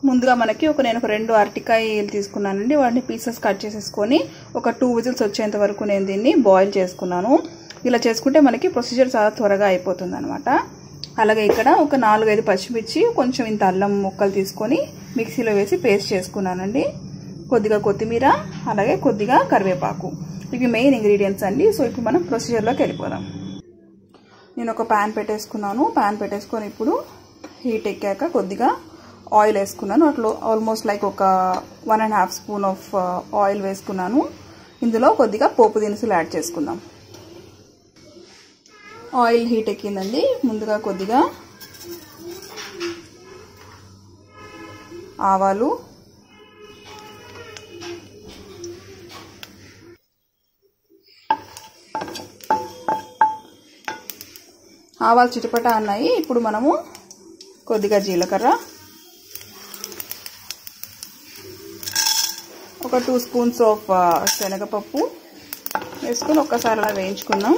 ముందుగా మనకి ఒక నేను ఒక రెండు అరటికాయలు తీసుకున్నానండి వాటిని పీసెస్ కట్ చేసేసుకొని ఒక టూ విజిల్స్ వచ్చేంత వరకు నేను దీన్ని బాయిల్ చేసుకున్నాను ఇలా చేసుకుంటే మనకి ప్రొసీజర్ చాలా త్వరగా అయిపోతుంది అనమాట అలాగే ఇక్కడ ఒక నాలుగైదు పచ్చిమిర్చి కొంచెం ఇంత అల్లం ముక్కలు తీసుకొని మిక్సీలో వేసి పేస్ట్ చేసుకున్నానండి కొద్దిగా కొత్తిమీర అలాగే కొద్దిగా కరివేపాకు ఇవి మెయిన్ ఇంగ్రీడియంట్స్ అండి సో ఇప్పుడు మనం ప్రొసీజర్లోకి వెళ్ళిపోదాం నేను ఒక ప్యాన్ పెట్టేసుకున్నాను ప్యాన్ పెట్టేసుకొని ఇప్పుడు హీట్ ఎక్కాక కొద్దిగా ఆయిల్ వేసుకున్నాను అట్లా ఆల్మోస్ట్ లైక్ ఒక one and half spoon of oil వేసుకున్నాను ఇందులో కొద్దిగా పోపు దినుసులు యాడ్ చేసుకుందాం ఆయిల్ హీట్ ఎక్కిందండి ముందుగా కొద్దిగా ఆవాలు ఆవాలు చిటపట అన్నాయి ఇప్పుడు మనము కొద్దిగా జీలకర్ర ఒక టూ స్పూన్స్ ఆఫ్ శనగపప్పు వేసుకొని ఒక్కసారి అలా వేయించుకుందాం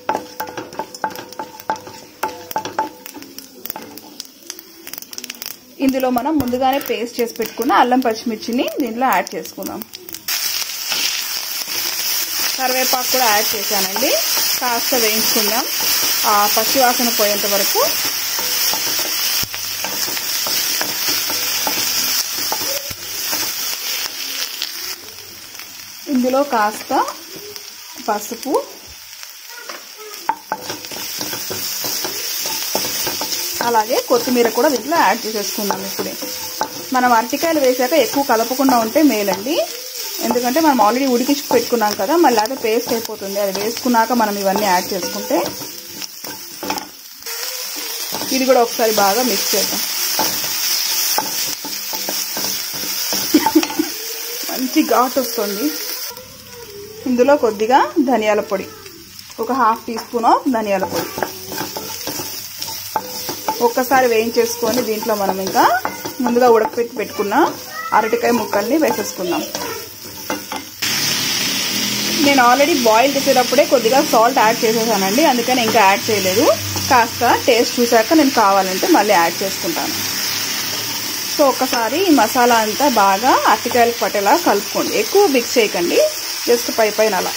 ఇందులో మనం ముందుగానే పేస్ట్ చేసి పెట్టుకున్న అల్లం పచ్చిమిర్చిని దీంట్లో యాడ్ చేసుకుందాం కరివేపాకు కూడా యాడ్ చేశానండి కాస్త వేయించుకుందాం ఆ పచ్చి వాసన పోయేంత వరకు ఇందులో కాస్త పసుపు అలాగే కొత్తిమీర కూడా దీంట్లో యాడ్ చేసేసుకుందాం ఇప్పుడే మనం అరటికాయలు వేసాక ఎక్కువ కలపకుండా ఉంటే మేలండి ఎందుకంటే మనం ఆల్రెడీ ఉడికించి పెట్టుకున్నాం కదా మళ్ళీ అదే పేస్ట్ అయిపోతుంది అది వేసుకున్నాక మనం ఇవన్నీ యాడ్ చేసుకుంటే ఇది కూడా ఒకసారి బాగా మిక్స్ చేద్దాం మంచి ఘాట్ వస్తుంది ఇందులో కొద్దిగా ధనియాల పొడి ఒక హాఫ్ టీ స్పూన్ ఆఫ్ ధనియాల పొడి ఒక్కసారి వేయించేసుకొని దీంట్లో మనం ఇంకా ముందుగా ఉడకపెట్టి పెట్టుకున్న అరటికాయ ముక్కల్ని వేసేసుకుందాం నేను ఆల్రెడీ బాయిల్ చేసేటప్పుడే కొద్దిగా సాల్ట్ యాడ్ చేసేసానండి అందుకని ఇంకా యాడ్ చేయలేదు కాస్త టేస్ట్ చూసాక నేను కావాలంటే మళ్ళీ యాడ్ చేసుకుంటాను సో ఒక్కసారి ఈ మసాలా అంతా బాగా అరటికాయలకు పట్టేలా కలుపుకోండి ఎక్కువ మిక్స్ చేయకండి జస్ట్ పై పైన అలా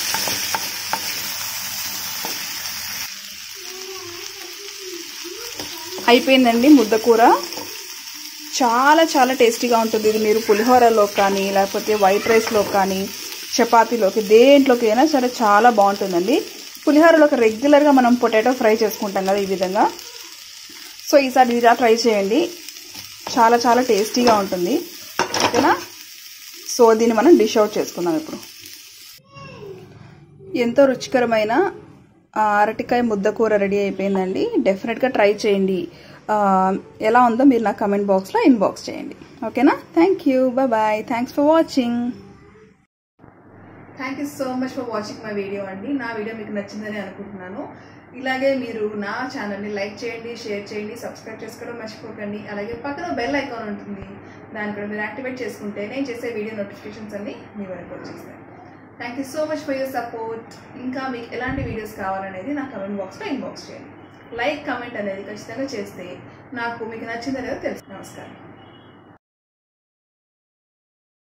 అయిపోయిందండి ముద్ద కూర చాలా చాలా టేస్టీగా ఉంటుంది ఇది మీరు పులిహోరలో కానీ లేకపోతే వైట్ రైస్లో కానీ చపాతీలోకి దేంట్లోకి అయినా సరే చాలా బాగుంటుందండి పులిహోరలోకి రెగ్యులర్గా మనం పొటాటో ఫ్రై చేసుకుంటాం కదా ఈ విధంగా సో ఈసారి ఇలా ట్రై చేయండి చాలా చాలా టేస్టీగా ఉంటుంది ఓకేనా సో దీన్ని మనం డిష్ అవుట్ చేసుకుందాం ఇప్పుడు ఎంతో రుచికరమైన అరటికాయ ముద్ద కూర రెడీ అయిపోయిందండి డెఫినెట్గా ట్రై చేయండి ఎలా ఉందో మీరు నా కమెంట్ బాక్స్లో ఇన్బాక్స్ చేయండి ఓకేనా thank you bye bye thanks for watching thank you so much for watching my video అండి నా వీడియో మీకు నచ్చిందని అనుకుంటున్నాను ఇలాగే మీరు నా ఛానల్ని లైక్ చేయండి షేర్ చేయండి సబ్స్క్రైబ్ చేసుకోవడం మర్చిపోకండి అలాగే పక్కన బెల్ ఐకాన్ ఉంటుంది దాన్ని కూడా మీరు యాక్టివేట్ చేసుకుంటే నేను చేసే వీడియో నోటిఫికేషన్స్ అన్ని మీ వరకు వచ్చేస్తాయి thank you so much for your support ఇంకా మీకు ఎలాంటి వీడియోస్ కావాలనేది నా కమెంట్ బాక్స్లో ఇన్బాక్స్ చేయండి లైక్ కమెంట్ అనేది ఖచ్చితంగా చేస్తే నాకు మీకు నచ్చిందనేది తెలుసు నమస్కారం